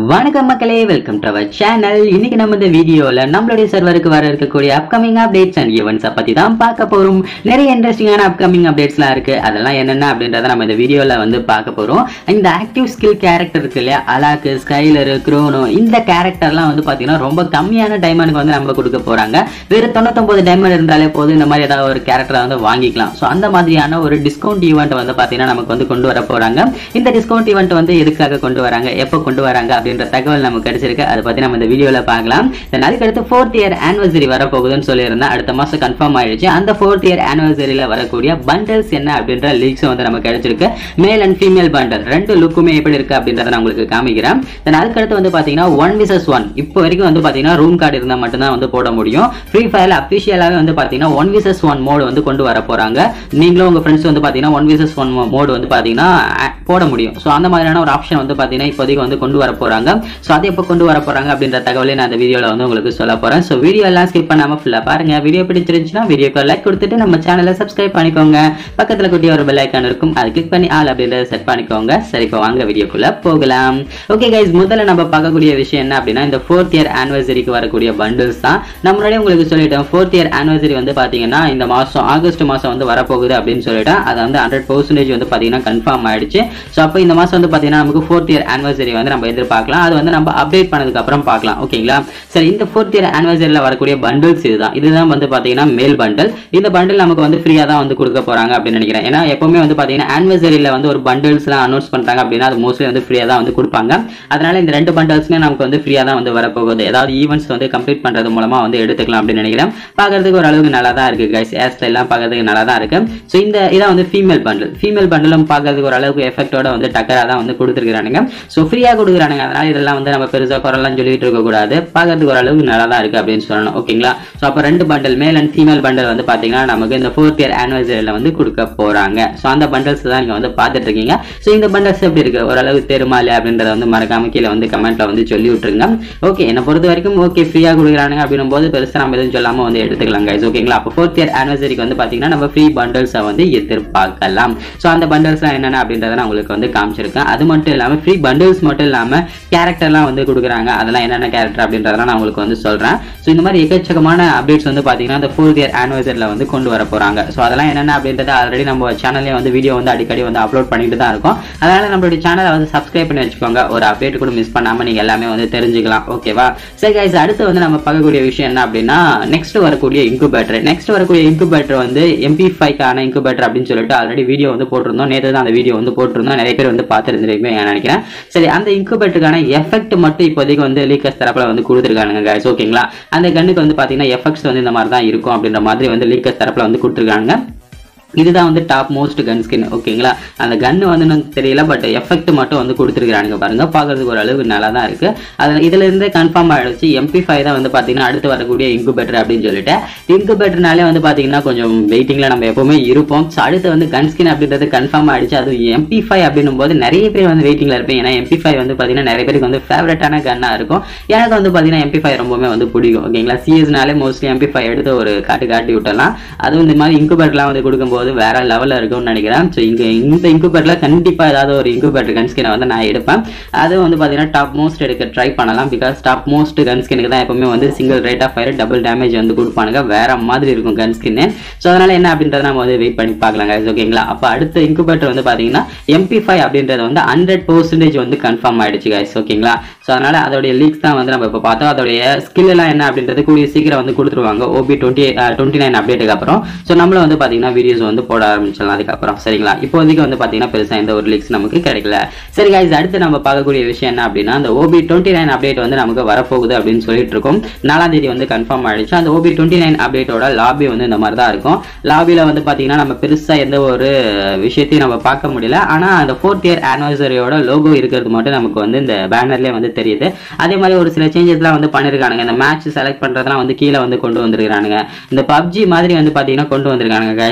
வணக்கம் மக்களே welcome to our channel இன்னைக்கு நம்ம இந்த வீடியோல நம்மளுடைய சர்வருக்கு வர இருக்கக்கூடிய அப்கமிங் அப்டேட்ஸ் அண்ட் ஈவெண்ட்ஸை பத்தி தான் பார்க்க போறோம் நிறைய இன்ட்ரெஸ்டிங்கான அப்கமிங் அப்டேட்ஸ்லாம் இருக்கு அதெல்லாம் என்னென்ன அப்படின்றத நம்ம இந்த வீடியோல வந்து பார்க்க போறோம் இந்த ஆக்டிவ் ஸ்கில் கேரக்டர் இருக்கு இல்லையா அலாக்கு ஸ்கைலரு குரோனோ இந்த கேரக்டர்லாம் வந்து பாத்தீங்கன்னா ரொம்ப கம்மியான டைமண்டுக்கு வந்து நம்ம கொடுக்க போறாங்க வெறும் தொண்ணூத்தொன்பது டைமண்ட் இருந்தாலே போதும் இந்த மாதிரி ஏதாவது ஒரு கேரக்டரை வந்து வாங்கிக்கலாம் ஸோ அந்த மாதிரியான ஒரு டிஸ்கவுண்ட் ஈவெண்ட் வந்து பாத்தீங்கன்னா நமக்கு வந்து கொண்டு வர போறாங்க இந்த டிஸ்கவுண்ட் ஈவெண்ட் வந்து எதுக்காக கொண்டு வராங்க எப்போ கொண்டு வராங்க அப்படின்ற தகவல் நமக்கு கிடைச்சிருக்கு அதை பத்தி நம்ம இந்த வீடியோல பார்க்கலாம் தென் அதுக்கடுத்து ஃபோர்த் இயர் ஆனிவர்சரி வரப்போகுதுன்னு சொல்லியிருந்தேன் அடுத்த மாசம் கன்ஃபார்ம் ஆயிடுச்சு அந்த ஃபோர்த் இயர் ஆனிவர்சரியில வரக்கூடிய பண்டல்ஸ் என்ன அப்படின்ற லீக்ஸ் வந்து நமக்கு கிடைச்சிருக்கு மேல் அண்ட் ஃபீமேல் பண்டல் ரெண்டு லுக்குமே எப்படி இருக்கு அப்படின்றத நான் உங்களுக்கு காமிக்கிறேன் தென் அதுக்கடுத்து வந்து பாத்தீங்கன்னா ஒன் விசஸ் ஒன் இப்போ வரைக்கும் வந்து பாத்தீங்கன்னா ரூம் கார்டு இருந்தால் மட்டும்தான் வந்து போட முடியும் ஃப்ரீ ஃபயர்ல அஃபிஷியலாகவே வந்து பாத்தீங்கன்னா ஒன் விசஸ் ஒன் மோடு வந்து கொண்டு வர போறாங்க நீங்களும் உங்க ஃப்ரெண்ட்ஸ் வந்து பாத்தீங்கன்னா ஒன் விசஸ் ஒன் மோடு வந்து பாத்தீங்கன்னா அ- போட முடியும் ஸோ அந்த மாதிரியான ஒரு ஆப்ஷன் வந்து பாத்தீங்கன்னா இப்போதைக்கு வந்து கொண்டு வர போறாங்க ஸோ அதை எப்போ கொண்டு வர போறாங்க அப்படின்ற தகவலை நான் அந்த வீடியோல வந்து உங்களுக்கு சொல்ல போறேன் ஸோ வீடியோ எல்லாம் ஸ்கிப் பண்ணாம ஃபுல்லா பாருங்க வீடியோ பிடிச்சிருந்துச்சுன்னா வீடியோக்கு லைக் கொடுத்துட்டு நம்ம சேனலை சப்ஸ்கிரைப் பண்ணிக்கோங்க பக்கத்துல குட்டி ஒரு பெல் ஐக்கான் இருக்கும் அதை கிளிக் பண்ணி ஆல் அப்படின்றத செட் பண்ணிக்கோங்க சரி இப்போ வாங்க வீடியோக்குள்ள போகலாம் ஓகே கைஸ் முதல்ல நம்ம பார்க்கக்கூடிய விஷயம் என்ன அப்படின்னா இந்த ஃபோர்த் இயர் ஆனிவர்சரிக்கு வரக்கூடிய பண்டில்ஸ் தான் நம்ம முன்னாடியே உங்களுக்கு சொல்லிட்டோம் ஃபோர்த் இயர் ஆனிவர்சரி வந்து பாத்தீங்கன்னா இந்த மாசம் ஆகஸ்ட் மாசம் வந்து வரப்போகுது அப்படின்னு சொல்லிட்டேன் அது வந்து ஹண்ட்ரட் பர்சன்டேஜ் வந்து பாத்தீங்கன்னா கன்ஃபார்ம் ஆயிடுச்சு ஸோ அப்போ இந்த மாசம் வந்து பாத்தீங்கன்னா நமக்கு ஃபோர்த் இயர் ஆனிவர்சரி வந்து நம்ம எதிர்பார்க்கலாம் அது வந்து நம்ம அப்டேட் பண்ணதுக்கு அப்புறம் பார்க்கலாம் ஓகேங்களா சரி இந்த ஃபோர்த் இயர் ஆனிவர்சரியில் வரக்கூடிய பண்டில்ஸ் இதுதான் இதுதான் வந்து பாத்தீங்கன்னா மேல் பண்டல் இந்த பண்டில் நமக்கு வந்து ஃப்ரீயா தான் வந்து கொடுக்க போறாங்க அப்படின்னு நினைக்கிறேன் ஏன்னா எப்பவுமே வந்து பாத்தீங்கன்னா ஆனிவர்சரியில் வந்து ஒரு பண்டில்ஸ்லாம் அனௌன்ஸ் பண்றாங்க அப்படின்னா அது மோஸ்ட்லி வந்து ஃப்ரீயா தான் வந்து கொடுப்பாங்க அதனால இந்த ரெண்டு பண்டல்ஸ்மே நமக்கு வந்து ஃப்ரீயா தான் வந்து வரப்போகுது ஏதாவது ஈவெண்ட்ஸ் வந்து கம்ப்ளீட் பண்றது மூலமா வந்து எடுத்துக்கலாம் அப்படின்னு நினைக்கிறேன் பார்க்கறதுக்கு ஒரு அளவுக்கு நல்லா தான் இருக்கு கைஸ் ஹேர் எல்லாம் பார்க்கறதுக்கு நல்லா தான் இருக்கு ஸோ இந்த இதான் வந்து ஃபீமேல் பண்டில் ஃபீமேல் பண்டிலும் பார்க்கறதுக்கு ஒரு அளவுக்கு எஃபெக்டோட வந்து டக்கரா தான் வந்து கொடுத்துருக்கானுங்க ஸோ ஃப்ரீயா கொடுக்குறானுங்க அதனால இதெல்லாம் வந்து நம்ம பெருசா குரலாம் சொல்லிட்டு இருக்க கூடாது பார்க்கறதுக்கு ஒரு அளவுக்கு நல்லா தான் இருக்கு அப்படின்னு சொல்லணும் ஓகேங்களா ஸோ அப்போ ரெண்டு bundle male and female bundle வந்து பாத்தீங்கன்னா நமக்கு இந்த ஃபோர்த் இயர் ஆனிவர்சரியில் வந்து கொடுக்க போறாங்க ஸோ அந்த பண்டல்ஸ் தான் நீங்க வந்து பார்த்துட்டு இருக்கீங்க ஸோ இந்த பண்டல்ஸ் எப்படி இருக்கு ஓரளவு தெரியுமா இல்லையா அப்படின்றத வந்து மறக்காம கீழே வந்து கமெண்ட்ல வந்து சொல்லி விட்டுருங்க ஓகே என்னை பொறுத்த வரைக்கும் ஓகே ஃப்ரீயா கொடுக்குறானுங்க அப்படின்னும் போது பெருசா நம்ம எதுவும் சொல்லாம வந்து எடுத்துக்கலாம் கைஸ் ஓகேங்களா அப்போ ஃபோர்த் இயர் ஆனிவர்சரிக்கு வந்து பாத்தீங்கன்னா நம்ம ஃப்ரீ பண்டல்ஸை வந்து எதிர்பார்க்கலாம் ஸோ அந்த பண்டல்ஸ்லாம் என்னென்ன அப்படின்றத நான் உங்களுக்கு வந்து காமிச்சிருக்கேன் அது மட்டும் இல்லாம ஃப்ரீ பண்டல்ஸ் மட்டும் இல்லாம கேரக்டர்லாம் வந்து கொடுக்குறாங்க அதெல்லாம் என்னென்ன கேரக்டர் அப்படின்றதெல்லாம் நான் உங்களுக்கு வந்து சொல்றேன் ஸோ இந்த மாதிரி எக்கச்சக்கமான அப்டேட்ஸ் வந்து பாத்தீங்கன்னா இந்த ஃபோர்த் இயர் ஆனிவர்சரியில் வந்து கொண்டு வர போறாங்க ஸோ அதெல்லாம் என்னென்ன அப்படின்றத ஆல்ரெடி நம்ம சேனல்லே வந்து வீடியோ வந்து அடிக்கடி வந்து அப்லோட் பண்ணிட்டு தான் இருக்கோம் அதனால நம்மளுடைய சேனலை வந்து சப்ஸ்கிரைப் பண்ணி வச்சுக்கோங்க ஒரு அப்டேட் கூட மிஸ் பண்ணாம நீங்க எல்லாமே வந்து தெரிஞ்சுக்கலாம் ஓகேவா சரி கைஸ் அடுத்து வந்து நம்ம பார்க்கக்கூடிய விஷயம் என்ன அப்படின்னா நெக்ஸ்ட் வரக்கூடிய இன்குபேட்டர் நெக்ஸ்ட் வரக்கூடிய இன்குபேட்டர் வந்து எம்பி ஃபைவ்க்கான இன்குபேட்டர் அப்படின்னு சொல்லிட்டு ஆல்ரெடி வீடியோ வந்து போட்டிருந்தோம் நேற்று தான் அந்த வீடியோ வந்து போட்டிருந்தோம் நிறைய பேர் வந்து பார்த்துருந்துருக்கீங்க நான் நினைக்கிறேன் சரி அந்த இன்குபேட்டருக்கான எஃபெக்ட் மட்டும் இப்போதைக்கு வந்து லீக்கர்ஸ் தரப்புல வந்து கொடுத்துருக்காங்க guys ஓகேங்களா அந்த கண்ணுக்கு வந்து பாத்தீங்கன்னா எஃபெக்ட்ஸ் வந்து இந்த மாதிரி தான் இருக்கும் அப்படின்ற மாதிரி வந்து லீக்கர்ஸ் தரப்புல வந்து கொடுத்துருக்காங்க இதுதான் வந்து டாப் மோஸ்ட் கன் ஸ்கின் ஓகேங்களா அந்த கன் வந்து எனக்கு தெரியல பட் எஃபெக்ட் மட்டும் வந்து கொடுத்துருக்கானுங்க பாருங்க பார்க்கறதுக்கு ஒரு அளவுக்கு நல்லா தான் இருக்கு அதில் இதுல இருந்தே கன்ஃபார்ம் ஆயிடுச்சு எம்பி ஃபைவ் தான் வந்து பாத்தீங்கன்னா அடுத்து வரக்கூடிய இன்குபேட்டர் அப்படின்னு சொல்லிட்டு இன்குபேட்டர்னாலே வந்து பாத்தீங்கன்னா கொஞ்சம் வெயிட்டிங்ல நம்ம எப்பவுமே இருப்போம் ஸோ அடுத்து வந்து கன் ஸ்கின் அப்படின்றது கன்ஃபார்ம் ஆயிடுச்சு அது எம்பி ஃபைவ் அப்படின்னும் போது நிறைய பேர் வந்து வெயிட்டிங்ல இருப்பேன் ஏன்னா எம்பி ஃபைவ் வந்து பாத்தீங்கன்னா நிறைய பேருக்கு வந்து ஃபேவரட்டான கன்னா இருக்கும் எனக்கு வந்து பாத்தீங்கன்னா எம்பி ஃபைவ் ரொம்பவே வந்து பிடிக்கும் ஓகேங்களா சிஎஸ்னாலே மோஸ்ட்லி எம்பி ஃபைவ் எடுத்து ஒரு காட்டு காட்டி விட்டலாம் அதுவும் இந்த மாதிரி இன்குபேட்டர்லாம் வந்து கொடுக்கும்போது வேற லெவலில் இருக்கும்னு நினைக்கிறேன் ஸோ இங்கே இந்த இன்குபேட்டரில் கண்டிப்பாக ஏதாவது ஒரு இன்குபேட்டர் கன் ஸ்கினை வந்து நான் எடுப்பேன் அது வந்து பார்த்தீங்கன்னா டாப் மோஸ்ட் எடுக்க ட்ரை பண்ணலாம் பிகாஸ் டாப் மோஸ்ட் கன் ஸ்கினுக்கு தான் எப்பவுமே வந்து single rate of fire double damage வந்து கொடுப்பானுங்க வேற மாதிரி இருக்கும் கன் ஸ்கின்னு ஸோ அதனால என்ன அப்படின்றத நம்ம வந்து வெயிட் பண்ணி பார்க்கலாம் guys ஓகேங்களா அப்போ அடுத்த இன்குபேட்டர் வந்து பார்த்தீங்கன்னா எம்பி ஃபைவ் அப்படின்றது வந்து ஹண்ட்ரட் பர்சன்டேஜ் வந்து கன்ஃபார்ம் ஆயிடுச்சு guys ஓகேங்களா ஸோ அதனால அதோடைய லீக்ஸ் தான் வந்து நம்ம இப்போ பார்த்தோம் அதோடைய ஸ்கில் எல்லாம் என்ன அப்படின்றது கூடிய சீக்கிரம் வந்து கொடுத்துருவாங்க ஓபி டுவெண்ட்டி டுவெண்ட்டி நைன் அப்டேட்டுக்கு அப்புறம் ஸோ நம்மளும் வந்து பார்த்தீங்கன்னா வீடியோஸ் வந்து போட ஆரம்பிச்சிடலாம் அதுக்கப்புறம் சரிங்களா இப்போதைக்கு வந்து பார்த்தீங்கன்னா பெருசாக எந்த ஒரு லீக்ஸ் நமக்கு கிடைக்கல சரி guys அடுத்து நம்ம பார்க்கக்கூடிய விஷயம் என்ன அப்படின்னா அந்த ஓபி டுவெண்ட்டி நைன் அப்டேட் வந்து நமக்கு வரப்போகுது அப்படின்னு சொல்லிட்டு இருக்கோம் நாலாம் தேதி வந்து கன்ஃபார்ம் ஆயிடுச்சு அந்த ஓபி டுவெண்ட்டி நைன் அப்டேட்டோட லாபி வந்து இந்த மாதிரி தான் இருக்கும் லாபியில் வந்து பார்த்தீங்கன்னா நம்ம பெருசாக எந்த ஒரு விஷயத்தையும் நம்ம பார்க்க முடியல ஆனால் அந்த ஃபோர்த் இயர் ஆனிவர்சரியோட லோகோ இருக்கிறது மட்டும் நமக்கு வந்து இந்த பேனர்லேயே வந்து தெரியுது அதே மாதிரி ஒரு சில சேஞ்சஸ்லாம் வந்து பண்ணிருக்கானுங்க இந்த மேட்ச் செலக்ட் பண்றதெல்லாம் வந்து கீழே வந்து கொண்டு வந்திருக்கானுங்க இந்த பப்ஜி மாதிரி வந்து பாத்தீங்கன்னா கொண்டு வந்திருக்கானுங்க கைஸ் பப்ஜி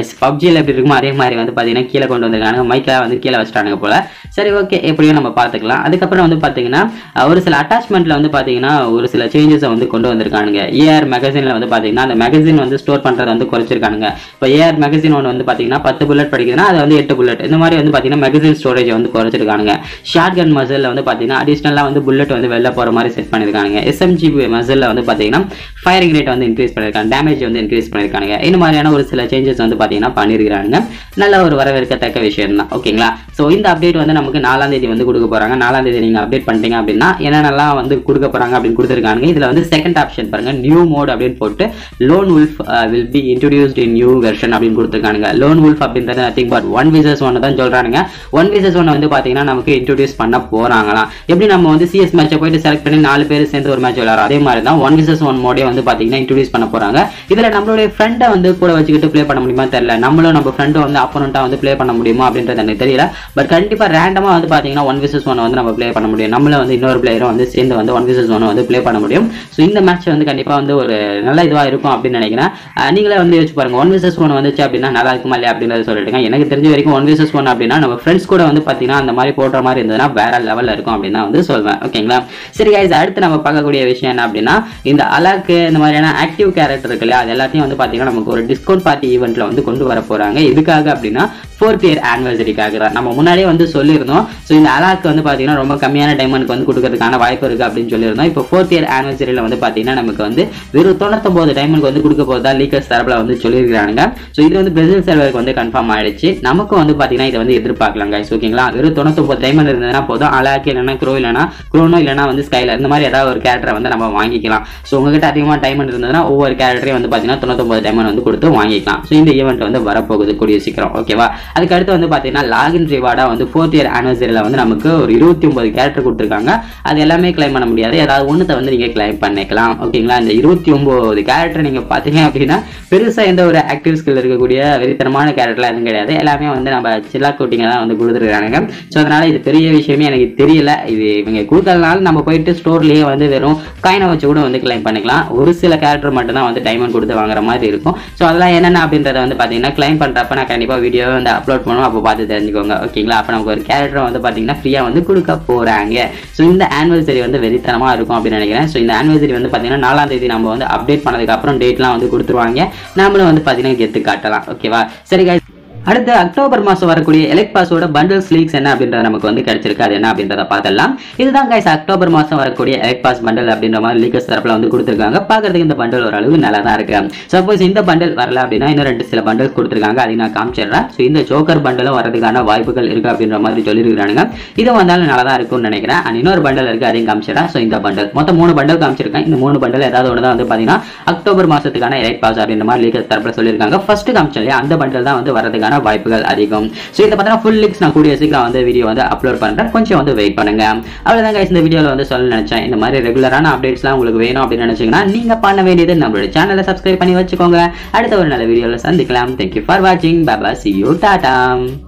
கீழே எப்படி இருக்குமோ அதே மாதிரி வந்து பார்த்தீங்கன்னா கீழே கொண்டு வந்திருக்காங்க மைக்கை வந்து கீழே வச்சிட்டானுங்க போல சரி ஓகே எப்படியும் நம்ம பார்த்துக்கலாம் அதுக்கப்புறம் வந்து பார்த்தீங்கன்னா அஹ், ஒரு சில அட்டாச்மெண்ட்ல வந்து பார்த்தீங்கன்னா ஒரு சில சேஞ்சஸை வந்து கொண்டு வந்திருக்கானுங்க ஏஆர் மேகசினில் வந்து பார்த்தீங்கன்னா அந்த மேகசின் வந்து ஸ்டோர் பண்ணுறதை வந்து குறைச்சிருக்கானுங்க இப்போ ஏஆர் மேகசின் ஒன்று வந்து பார்த்தீங்கன்னா பத்து புல்லட் படிக்குதுன்னா அது வந்து எட்டு புல்லட் இந்த மாதிரி வந்து பார்த்தீங்கன்னா மேகசின் ஸ்டோரேஜ் வந்து குறைச்சிருக்கானுங்க ஷார்ட் கன் மசிலில் வந்து பார்த்தீங்கன்னா அடிஷ்னலாக வந்து புல்லட் வந்து வெளில போகிற மாதிரி செட் பண்ணியிருக்காங்க எஸ்எம்ஜி மசிலில் வந்து பார்த்தீங்கன்னா ஃபயரிங் ரேட் வந்து இன்க்ரீஸ் பண்ணியிருக்காங்க டேமேஜ் வந்து இன்க்ரீஸ் பண்ணியிருக்காங்க இந்த மாதிரியான ஒரு சில சேஞ்சஸ் வந்து பார்த்தீங்கன்னா பண்ணியிருக்காங்க நல்ல ஒரு வரவேற்கத்தக்க விஷயம் தான் ஓகேங்களா ஸோ இந்த அப்டேட் வந்து நமக்கு நாலாம் தேதி வந்து கொடுக்க போறாங்க நாலாம் தேதி நீங்க அப்டேட் பண்ணிட்டீங்க அப்படின்னா என்னென்னலாம் வந்து கொடுக்க போறாங்க அப்படின்னு கொடுத்துருக்காங்க இதுல வந்து செகண்ட் ஆப்ஷன் பாருங்க நியூ மோட் அப்படின்னு போட்டு lone wolf will be introduced in new version அப்படின்னு கொடுத்துருக்காங்க லோன் உல்ஃப் அப்படின்றது nothing but one versus one தான் சொல்றானுங்க ஒன் விசஸ் ஒன் வந்து பாத்தீங்கன்னா நமக்கு இன்ட்ரடியூஸ் பண்ண போறாங்களாம் எப்படி நம்ம வந்து சிஎஸ் மேட்சை போயிட்டு செலக்ட் பண்ணி நாலு பேர் சேர்ந்து ஒரு மேட்ச் விளையாடுறோம் அதே மாதிரி தான் ஒன் விசஸ் ஒன் மோடே வந்து பாத்தீங்கன்னா இன்ட்ரடியூஸ் பண்ண போறாங்க இதுல நம்மளுடைய ஃப்ரெண்டை வந்து கூட வச்சுக்கிட்டு ப்ளே பண்ண முடியுமா தெரியல நம்மளும் நம்ம ஃப்ரெண்டும் வந்து அப்போனண்டா வந்து ப்ளே பண்ண முடியுமா அப்படின்றது எனக்கு தெரியல பட் கண்டிப்பா ரேண்டமா வந்து பாத்தீங்கன்னா ஒன் விசஸ் ஒன் வந்து நம்ம ப்ளே பண்ண முடியும் நம்மளும் வந்து இன்னொரு பிளேயரும் வந்து சேர்ந்து வந்து ஒன் விசஸ் ஒன் வந்து ப்ளே பண்ண முடியும் ஸோ இந்த மேட்ச் வந்து கண்டிப்பா வந்து ஒரு நல்ல இதுவா இருக்கும் அப்படின்னு நினைக்கிறேன் அஹ் நீங்களே வந்து யோசிச்சு பாருங்க ஒன் விசஸ் ஒன் வந்துச்சு அப்படின்னா நல்லா இருக்குமா இல்லையா அப்படின்றத சொல்லிட்டுங்க எனக்கு தெரிஞ்ச வரைக்கும் ஒன் விசஸ் ஒன் அப்படின்னா நம்ம ஃப்ரெண்ட்ஸ் கூட வந்து பாத்தீங்கன்னா அந்த மாதிரி போடுற மாதிரி இருந்ததுன்னா வேற லெவல்ல இருக்கும் அப்படின்னு தான் வந்து சொல்வேன் ஓகேங்களா சரி guys அடுத்து நம்ம பார்க்கக்கூடிய விஷயம் என்ன அப்படின்னா இந்த அலாக்கு இந்த மாதிரியான ஆக்டிவ் கேரக்டர் இருக்கு இல்லையா அது எல்லாத்தையும் வந்து பாத்தீங்கன்னா நமக்கு ஒரு டிஸ்கவுண்ட் பார்ட்டி ஈவெண்ட்ல வந்து கொண்டு வர போறாங்க எதுக்காக அப்படின்னா ஃபோர்த் இயர் ஆனிவர்சரிக்காக தான் நம்ம முன்னாடியே வந்து சொல்லியிருந்தோம் ஸோ இந்த அலாக்கு வந்து பாத்தீங்கன்னா ரொம்ப கம்மியான டைமண்ட்க்கு வந்து கொடுக்கறதுக்கான வாய்ப்பு இருக்கு அப்படின்னு சொல்லியிருந்தோம் இப்போ ஃபோர்த் இயர் ஆனிவர்சரியில் வந்து பாத்தீங்கன்னா நமக்கு வந்து வெறும் தொண்ணூத்தொம்பது டைமண்ட்க்கு வந்து கொடுக்க போதா லீக்கர்ஸ் தரப்புல வந்து சொல்லியிருக்காங்க ஸோ இது வந்து பிரேசில் சர்வருக்கு வந்து கன்ஃபார்ம் ஆயிடுச்சு நமக்கும் வந்து பாத்தீங்கன்னா இதை வந்து எதிர்பார்க்கலாம் guys ஓகேங்களா வெறும் தொண்ணூத்தொம்பது டைமண்ட் இருந்ததுன்னா போதும் அலாக்கு இல்லைன்னா க்ரோ இல்லைன்னா க்ரோனோ இல்லைன்னா வந்து ஸ்கைலர் இந்த மாதிரி ஏதாவது ஒரு கேரக்டரை வந்து நம்ம வாங்கிக்கலாம் ஸோ உங்ககிட்ட அதிகமாக டைமண்ட் இருந்ததுன்னா ஒவ்வொரு கேரக்டரையும் வந்து பார்த்தீங்கன்னா தொண்ணூத்தொம்பது டைமண்ட் வந்து கொடுத்து வாங்கிக்கலாம் ஸோ இந்த ஈவெண்ட் வந்து வரப்போகுது கூடிய சீக்கிரம் ஓகேவா அதுக்கு அடுத்து வந்து பார்த்தீங்கன்னா லாகின் ரிவார்டாக வந்து ஃபோர்த் இயர் ஆனிவர்சரியில் வந்து நமக்கு ஒரு இருபத்தி ஒன்பது கேரக்டர் கொடுத்துருக்காங்க அது எல்லாமே கிளைம் பண்ண முடியாது ஏதாவது ஒன்றத்தை வந்து நீங்கள் கிளைம் பண்ணிக்கலாம் ஓகேங்களா இந்த இருபத்தி ஒன்பது கேரக்டர் நீங்கள் பார்த்தீங்க அப்படின்னா பெருசாக எந்த ஒரு ஆக்டிவ் ஸ்கில் இருக்கக்கூடிய வெறித்தனமான கேரக்டர்லாம் எதுவும் கிடையாது எல்லாமே வந்து நம்ம சில்லா கோட்டிங்க தான் வந்து கொடுத்துருக்காங்க ஸோ அதனால இது பெரிய விஷயமே எனக்கு தெரியல இது இவங்க கொடுக்கறதுனால நம்ம போயிட்டு ஸ்டோர்லேயே வந்து வெறும் காயினை வச்சு கூட வந்து கிளைம் பண்ணிக்கலாம் ஒரு சில கேரக்டர் மட்டும் தான் வந்து டைமண்ட் கொடுத்து வாங்குற மாதிரி இருக்கும் ஸோ அதெல்லாம் என்னென்ன அப்படின்றத வந்து பார்த்தீங்கன்னா கிளைம் பண்ணுறப்ப நான் கண்டிப்பாக வீடியோவை வந்து அப்லோட் பண்ணுவோம் அப்போ பார்த்து தெரிஞ்சுக்கோங்க ஓகேங்களா அப்போ நமக்கு ஒரு கேரக்டர் வந்து பார்த்தீங்கன்னா ஃப்ரீயாக வந்து கொடுக்க போகிறாங்க ஸோ இந்த ஆனிவர்சரி வந்து வெறித்தனமாக இருக்கும் அப்படின்னு நினைக்கிறேன் ஸோ இந்த ஆனிவர்சரி வந்து பார்த்தீங்கன்னா நாலாம் தேதி நம்ம வந்து அப்டேட் பண்ணதுக்கு அப்புறம் டேட்லாம் வந்து கொடுத்துருவாங்க நாமளும் வந்து பார்த்தீங்கன்னா கெத்து காட்டலாம் ஓகேவா சரி guys அடுத்து அக்டோபர் மாசம் வரக்கூடிய எலெக்ட் பாஸோட பண்டல்ஸ் லீக்ஸ் என்ன அப்படின்றது நமக்கு வந்து கிடைச்சிருக்கு அது என்ன அப்படின்றத பார்த்துடலாம் இதுதான் கைஸ் அக்டோபர் மாசம் வரக்கூடிய எலெக்ட் பாஸ் பண்டல் அப்படின்ற மாதிரி லீக்கர்ஸ் தரப்புல வந்து கொடுத்துருக்காங்க பார்க்கறதுக்கு இந்த பண்டல் ஓரளவு நல்லா தான் இருக்கு சப்போஸ் இந்த பண்டல் வரல அப்படின்னா இன்னும் ரெண்டு சில பண்டல்ஸ் கொடுத்துருக்காங்க அதை நான் காமிச்சிடுறேன் ஸோ இந்த ஜோக்கர் பண்டலும் வரதுக்கான வாய்ப்புகள் இருக்கு அப்படின்ற மாதிரி சொல்லியிருக்காங்க இது வந்தாலும் நல்லா தான் இருக்கும்னு நினைக்கிறேன் அண்ட் இன்னொரு பண்டல் இருக்கு அதையும் காமிச்சிடுறேன் ஸோ இந்த பண்டல் மொத்தம் மூணு பண்டல் காமிச்சிருக்கேன் இந்த மூணு பண்டல் ஏதாவது ஒன்று தான் வந்து பார்த்தீங்கன்னா அக்டோபர் மாசத்துக்கான எலெக்ட் பாஸ் அப்படின்ற மாதிரி லீக்கர்ஸ் தரப்புல சொல்லியிருக்காங்க ஃபர்ஸ்ட் காமிச்சோம் இல்லையா அந்த பண்டல் தான் வந்து வரதுக்கான வாய்ப்புகள் அதிகம் ஸோ இதை பார்த்தீங்கன்னா ஃபுல் லிங்க்ஸ் நான் கூடிய சீக்கிரம் வந்து வீடியோ வந்து அப்லோட் பண்ணுறேன் கொஞ்சம் வந்து வெயிட் பண்ணுங்க அவ்வளோதான் guys இந்த வீடியோவில் வந்து சொல்ல நினைச்சேன் இந்த மாதிரி ரெகுலரான அப்டேட்ஸ்லாம் உங்களுக்கு வேணும் அப்படின்னு நினைச்சீங்கன்னா நீங்க பண்ண வேண்டியது நம்மளோட சேனலை சப்ஸ்கிரைப் பண்ணி வச்சுக்கோங்க அடுத்த ஒரு நல்ல வீடியோவில் சந்திக்கலாம் தேங்க்யூ ஃபார் வாட்சிங் பாபா சி யூ டாடா